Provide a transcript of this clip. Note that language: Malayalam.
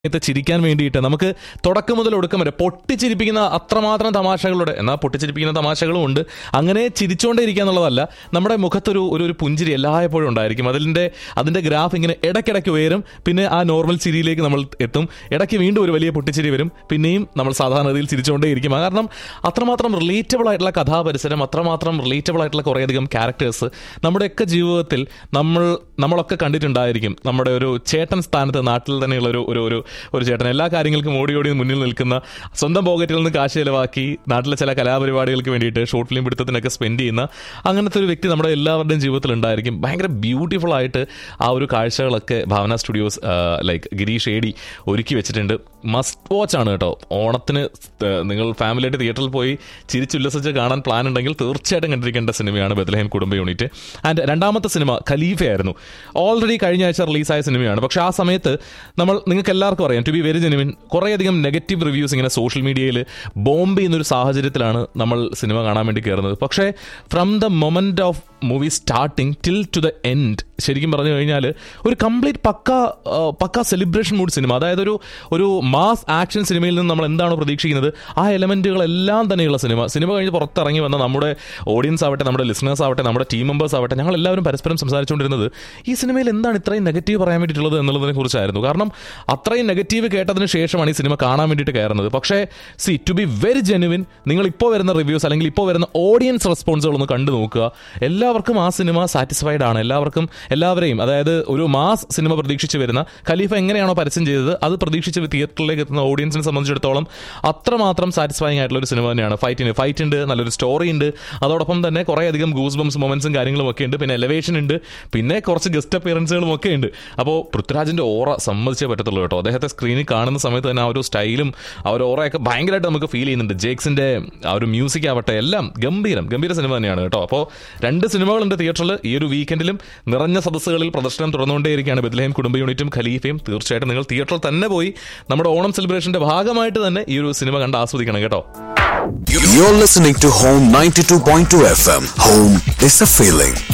സമയത്ത് ചിരിക്കാൻ വേണ്ടിയിട്ട് നമുക്ക് തുടക്കം മുതൽ ഒടുക്കം വരെ പൊട്ടിച്ചിരിപ്പിക്കുന്ന അത്രമാത്രം തമാശകളുടെ എന്നാൽ പൊട്ടിച്ചിരിപ്പിക്കുന്ന തമാശകളും ഉണ്ട് അങ്ങനെ ചിരിച്ചുകൊണ്ടേ ഇരിക്കുക എന്നുള്ളതല്ല നമ്മുടെ മുഖത്തൊരു ഒരു ഒരു പുഞ്ചിരി എല്ലായ്പ്പോഴും ഉണ്ടായിരിക്കും അതിൻ്റെ അതിൻ്റെ ഗ്രാഫ് ഇങ്ങനെ ഇടയ്ക്കിടയ്ക്ക് ഉയരും പിന്നെ ആ നോർമൽ ചിരിയിലേക്ക് നമ്മൾ എത്തും ഇടയ്ക്ക് വീണ്ടും ഒരു വലിയ പൊട്ടിച്ചിരി വരും പിന്നെയും നമ്മൾ സാധാരണഗതിയിൽ ചിരിച്ചുകൊണ്ടേ ഇരിക്കും കാരണം അത്രമാത്രം റിലേറ്റബിൾ ആയിട്ടുള്ള കഥാപരിസരം അത്രമാത്രം റിലേറ്റബിൾ ആയിട്ടുള്ള കുറേയധികം ക്യാരക്ടേഴ്സ് നമ്മുടെയൊക്കെ ജീവിതത്തിൽ നമ്മൾ നമ്മളൊക്കെ കണ്ടിട്ടുണ്ടായിരിക്കും നമ്മുടെ ഒരു ചേട്ടൻ സ്ഥാനത്ത് നാട്ടിൽ തന്നെയുള്ള ഒരു ഒരു ഒരു ഒരു ചേട്ടൻ എല്ലാ കാര്യങ്ങൾക്കും ഓടി ഓടി മുന്നിൽ നിൽക്കുന്ന സ്വന്തം പോക്കറ്റിൽ നിന്ന് കാശ് ചെലവാക്കി നാട്ടിലെ ചില കലാപരിപാടികൾക്ക് വേണ്ടിയിട്ട് ഷോർട്ട് ഫിലിം പിടുത്തത്തിനൊക്കെ സ്പെൻഡ് ചെയ്യുന്ന അങ്ങനത്തെ ഒരു വ്യക്തി നമ്മുടെ എല്ലാവരുടെയും ജീവിതത്തിൽ ഉണ്ടായിരിക്കും ഭയങ്കര ബ്യൂട്ടിഫുൾ ആയിട്ട് ആ ഒരു കാഴ്ചകളൊക്കെ Bhavana studios like Girish AD ഒരുക്കി വെച്ചിട്ടുണ്ട് മസ്റ്റ് വാച്ച് ആണ് കേട്ടോ ഓണത്തിന് ഏഹ്, നിങ്ങൾ ഫാമിലിയായിട്ട് തിയേറ്ററിൽ പോയി ചിരിച്ചുല്ലസിച്ച് കാണാൻ പ്ലാൻ ഉണ്ടെങ്കിൽ തീർച്ചയായിട്ടും കണ്ടിരിക്കേണ്ട സിനിമയാണ് ബethlehem കുടുംബ യൂണിറ്റ് ആൻഡ് രണ്ടാമത്തെ സിനിമ ഖലീഫയായിരുന്നു ഓൾറെഡി കഴിഞ്ഞ ആഴ്ച റിലീസായ സിനിമയാണ് പക്ഷേ ആ സമയത്ത് നമ്മൾ നിങ്ങൾക്ക് എല്ലാവർക്കും അറിയാം ടു ബി വെരി ജെനുവിൻ കുറേയധികം നെഗറ്റീവ് റിവ്യൂസ് ഇങ്ങനെ സോഷ്യൽ മീഡിയയിൽ ബോംബ് ചെയ്യുന്നൊരു സാഹചര്യത്തിലാണ് നമ്മൾ സിനിമ കാണാൻ വേണ്ടി കയറുന്നത് പക്ഷേ from the moment of movie starting till to the end ശരിക്കും പറഞ്ഞു കഴിഞ്ഞാൽ ഒരു കംപ്ലീറ്റ് പക്ക ആ, പക്ക സെലിബ്രേഷൻ മൂഡ് സിനിമ അതായത് ഒരു ഒരു മാസ് ആക്ഷൻ സിനിമയിൽ നിന്ന് നമ്മൾ എന്താണോ പ്രതീക്ഷിക്കുന്നത് ആ എലമെന്റുകളെല്ലാം തന്നെയുള്ള സിനിമ സിനിമ കഴിഞ്ഞ് പുറത്തിറങ്ങി വന്ന നമ്മുടെ ഓഡിയൻസ് ആവട്ടെ നമ്മുടെ ലിസണേഴ്സ് ആവട്ടെ നമ്മുടെ ടീം മെമ്പേഴ്സ് ആവട്ടെ ഞങ്ങൾ എല്ലാവരും പരസ്പരം സംസാരിച്ചുകൊണ്ടിരുന്നത് ഈ സിനിമയിൽ എന്താണ് ഇത്രയും നെഗറ്റീവ് പറയാൻ വേണ്ടിയിട്ടുള്ളത് എന്നുള്ളതിനെ കുറിച്ചായിരുന്നു കാരണം അത്രയും നെഗറ്റീവ് കേട്ടതിന് ശേഷമാണ് ഈ സിനിമ കാണാൻ വേണ്ടിയിട്ട് കയറുന്നത് പക്ഷേ see to be very genuine നിങ്ങൾ ഇപ്പോൾ വരുന്ന റിവ്യൂസ് അല്ലെങ്കിൽ ഇപ്പോൾ വരുന്ന ഓഡിയൻസ് റെസ്പോൺസുകളൊന്ന് കണ്ടു നോക്കുക എല്ലാവർക്കും ആ സിനിമ സാറ്റിസ്ഫൈഡ് ആണ് എല്ലാവർക്കും എല്ലാവരെയും അതായത് ഒരു മാസ് സിനിമ പ്രതീക്ഷിച്ച് വരുന്ന ഖലീഫ എങ്ങനെയാണോ പരസ്യം ചെയ്തത് അത് പ്രതീക്ഷിച്ച് തിയേറ്ററിലേക്ക് എത്തുന്ന ഓഡിയൻസിനെ സംബന്ധിച്ചിടത്തോളം അത്രമാത്രം സാറ്റിസ്ഫൈങ് ആയിട്ടുള്ള ഒരു സിനിമ തന്നെയാണ് ഫൈറ്റിന് ഫൈറ്റ് ഉണ്ട് നല്ലൊരു സ്റ്റോറി ഉണ്ട് അതോടൊപ്പം തന്നെ കുറേ അധികം ഗൂസ് ബംസ് മൊമെന്റ്സും കാര്യങ്ങളും ഒക്കെ ഉണ്ട് പിന്നെ എലവേഷൻ ഉണ്ട് പിന്നെ കുറച്ച് ഗസ്റ്റ് അപ്പിയറൻസുകളും ഒക്കെ ഉണ്ട് അപ്പോൾ പൃഥ്വിരാജിന്റെ ഓറ സമ്മതിച്ചേ പറ്റത്തുള്ളൂ കേട്ടോ അദ്ദേഹത്തെ സ്ക്രീനിൽ കാണുന്ന സമയത്ത് തന്നെ ആ ഒരു സ്റ്റൈലും ആ ഒരു ഓറയൊക്കെ ഭയങ്കരമായിട്ട് നമുക്ക് ഫീൽ ചെയ്യുന്നുണ്ട് ജേക്സിന്റെ ആ ഒരു മ്യൂസിക് ആവട്ടെ എല്ലാം ഗംഭീരം ഗംഭീര സിനിമ തന്നെയാണ് കേട്ടോ അപ്പോൾ രണ്ട് സിനിമകളുണ്ട് തിയേറ്ററിൽ ഈ ഒരു വീക്കെൻഡിലും നിറഞ്ഞ സദസ്സുകളിൽ പ്രദർശനം തുടർന്നുകൊണ്ടേയിരിക്കുകയാണ് ബെദ്ലഹേം കുടുംബ യൂണിറ്റും ഖലീഫയും തീർച്ചയായിട്ടും നിങ്ങൾ തിയേറ്ററിൽ തന്നെ പോയി നമ്മുടെ ഓണം സെലിബ്രേഷന്റെ ഭാഗമായിട്ട് തന്നെ ഈ ഒരു സിനിമ കണ്ട് ആസ്വദിക്കണം കേട്ടോ You're listening to Home 92.2 FM. Home is a feeling.